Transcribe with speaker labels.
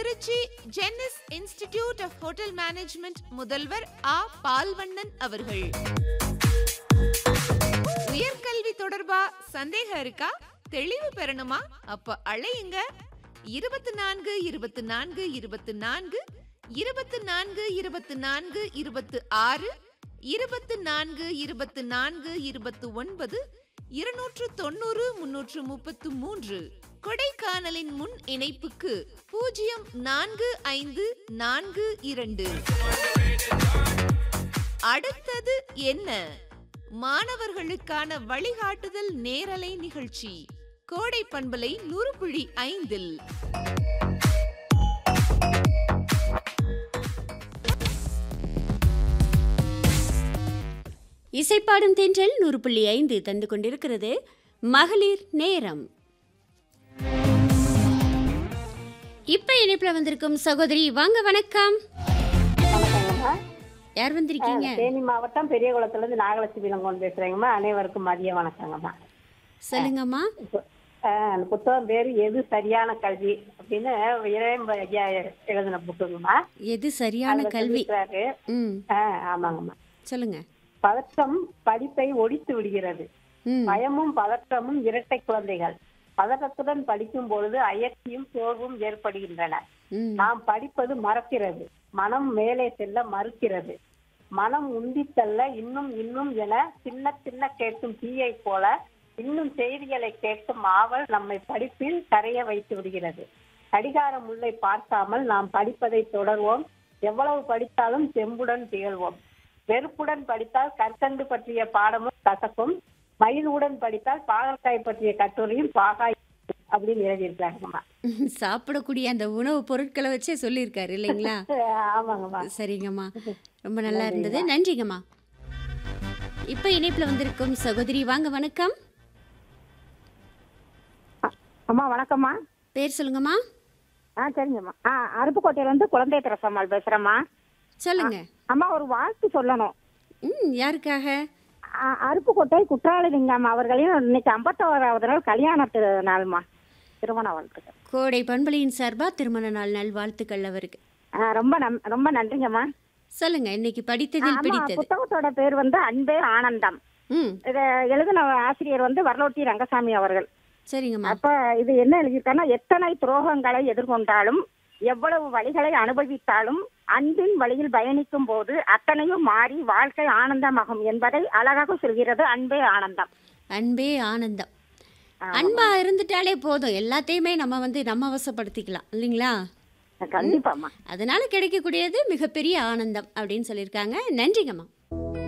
Speaker 1: Trichy Jenneys institute of hotel management முதல்வர் ஆ பால்வண்ணன் அவர்கள் உயர்கல்வி தொடர்பா சந்தேகம் இருக்கா தெளிவு பெறணுமா அப்ப அழையுங்க இருபத்தி நான்கு இருபத்தி நான்கு இருபத்தி நான்கு இருபத்தி நான்கு இருபத்தி நான்கு இருபத்தி ஆறு இருபத்தி நான்கு இருபத்தி நான்கு இருபத்தி ஒன்பது இருநூற்று தொண்ணூறு முன்னூற்று முப்பத்து மூன்று கொடைக்கானலின் முன் இணைப்புக்கு பூஜ்ஜியம் நான்கு ஐந்து நான்கு இரண்டு அடுத்தது என்ன மாணவர்களுக்கான வழிகாட்டுதல் நேரலை நிகழ்ச்சி கோடை பண்பலை நூறுபுழி ஐந்தில்
Speaker 2: இசைப்பாடும் தென்றல் நூறு புள்ளி ஐந்து தந்து கொண்டிருக்கிறது மகளிர் நேரம் இப்ப இணைப்புல வந்திருக்கும் சகோதரி வாங்க வணக்கம்
Speaker 3: வணக்கங்கம்மா
Speaker 2: யார் வந்திருக்கீங்க
Speaker 3: தேனி மாவட்டம் பெரியகுளத்துல இருந்து நாகலட்சுமி இளங்கோன் பேசுறேங்கம்மா அனைவருக்கும் மதிய வணக்கங்கம்மா
Speaker 2: சொல்லுங்கம்மா
Speaker 3: இப்போ, ஆஹ், அந்த புத்தகம் பேரு எது சரியான கல்வி அப்படின்னு இளையம் ஐயா எழுதின புக்குங்கம்மா
Speaker 2: எது சரியான
Speaker 3: அதுல
Speaker 2: கல்வி
Speaker 3: சொல்லியிருக்கிறாரு.
Speaker 2: ம்
Speaker 3: ஆஹ், ஆமாங்கம்மா
Speaker 2: சொல்லுங்க
Speaker 3: பதற்றம் படிப்பை ஒடித்து விடுகிறது
Speaker 2: ம்
Speaker 3: பயமும் பதற்றமும் இரட்டை குழந்தைகள் பதற்றத்துடன் படிக்கும் பொழுது அயற்சியும் சோர்வும் ஏற்படுகின்றன
Speaker 2: ம்
Speaker 3: நாம் படிப்பது மறக்கிறது மனம் மேலே செல்ல மறுக்கிறது மனம் உந்தித் தள்ள இன்னும் இன்னும் என சின்ன சின்ன கேட்கும் தீயை போல இன்னும் செய்திகளை கேட்கும் ஆவல் நம்மை படிப்பில் கரைய வைத்து விடுகிறது கடிகார முல்லை பார்க்காமல் நாம் படிப்பதை தொடர்வோம் எவ்வளவு படித்தாலும் செம்புடன் திகழ்வோம் வெறுப்புடன் படித்தால் கற்கண்டு பற்றிய பாடமும் கசக்கும் மயிலுடன் படித்தால் பாகற்காய் பற்றிய கட்டுரையும் பாகாய் அப்படின்னு எழுதியிருக்காங்கம்மா
Speaker 2: சாப்பிடக்கூடிய அந்த உணவு பொருட்களை வச்சே சொல்லியிருக்காரு இல்லைங்களா
Speaker 3: ஆமாங்கம்மா
Speaker 2: சரிங்கம்மா ரொம்ப நல்லா இருந்தது நன்றிங்கம்மா இப்ப இணைப்புல வந்திருக்கும் சகோதரி வாங்க வணக்கம்
Speaker 4: அம்மா வணக்கம்மா
Speaker 2: பேர் சொல்லுங்கம்மா
Speaker 4: ஆ சரிங்கம்மா ஆ அருப்புக்கோட்டையிலேருந்து குழந்தை திரசம்மாள் பேசுகிறேம்மா
Speaker 2: சொல்லுங்க
Speaker 4: அம்மா ஒரு வாழ்த்து சொல்லணும்
Speaker 2: ம் யாருக்காக
Speaker 4: ஆ, அருப்புக்கோட்டை குற்றாலலிங்கம் அவர்களையும் இன்னைக்கு ஐம்பத்தோராவது நாள் கல்யாணத்து நாள்மா திருமண வாழ்த்துக்கள்
Speaker 2: கோடை பண்பலையின் சார்பா திருமண நாள் நல்வாழ்த்துக்கள் அவருக்கு
Speaker 4: ஆ, ரொம்ப நம் ரொம்ப நன்றிங்கம்மா
Speaker 2: சொல்லுங்க இன்னைக்கு
Speaker 4: ஆ,
Speaker 2: படித்ததில்
Speaker 4: அம்மா
Speaker 2: பிடித்தது
Speaker 4: புத்தகத்தோட பேர் வந்து அன்பே ஆனந்தம்
Speaker 2: ம்
Speaker 4: இதை எழுதின ஆசிரியர் வந்து வரலோட்டி ரங்கசாமி அவர்கள்
Speaker 2: சரிங்கம்மா
Speaker 4: அப்ப இது என்ன எழுதியிருக்காங்கன்னா எத்தனை துரோகங்களை எதிர்கொண்டாலும் எவ்வளவு வழிகளை அனுபவித்தாலும் அன்பின் வழியில் பயணிக்கும் போது அத்தனையும் மாறி வாழ்க்கை ஆனந்தமாகும் என்பதை அழகாக சொல்கிறது அன்பே ஆனந்தம்
Speaker 2: அன்பே ஆனந்தம் அன்பா இருந்துட்டாலே போதும் எல்லாத்தையுமே நம்ம வந்து நம்ம வசப்படுத்திக்கலாம் இல்லைங்களா
Speaker 4: கண்டிப்பாம்மா
Speaker 2: அதனால கிடைக்கக்கூடியது மிகப்பெரிய ஆனந்தம் அப்படின்னு சொல்லியிருக்காங்க நன்றிங்கம்மா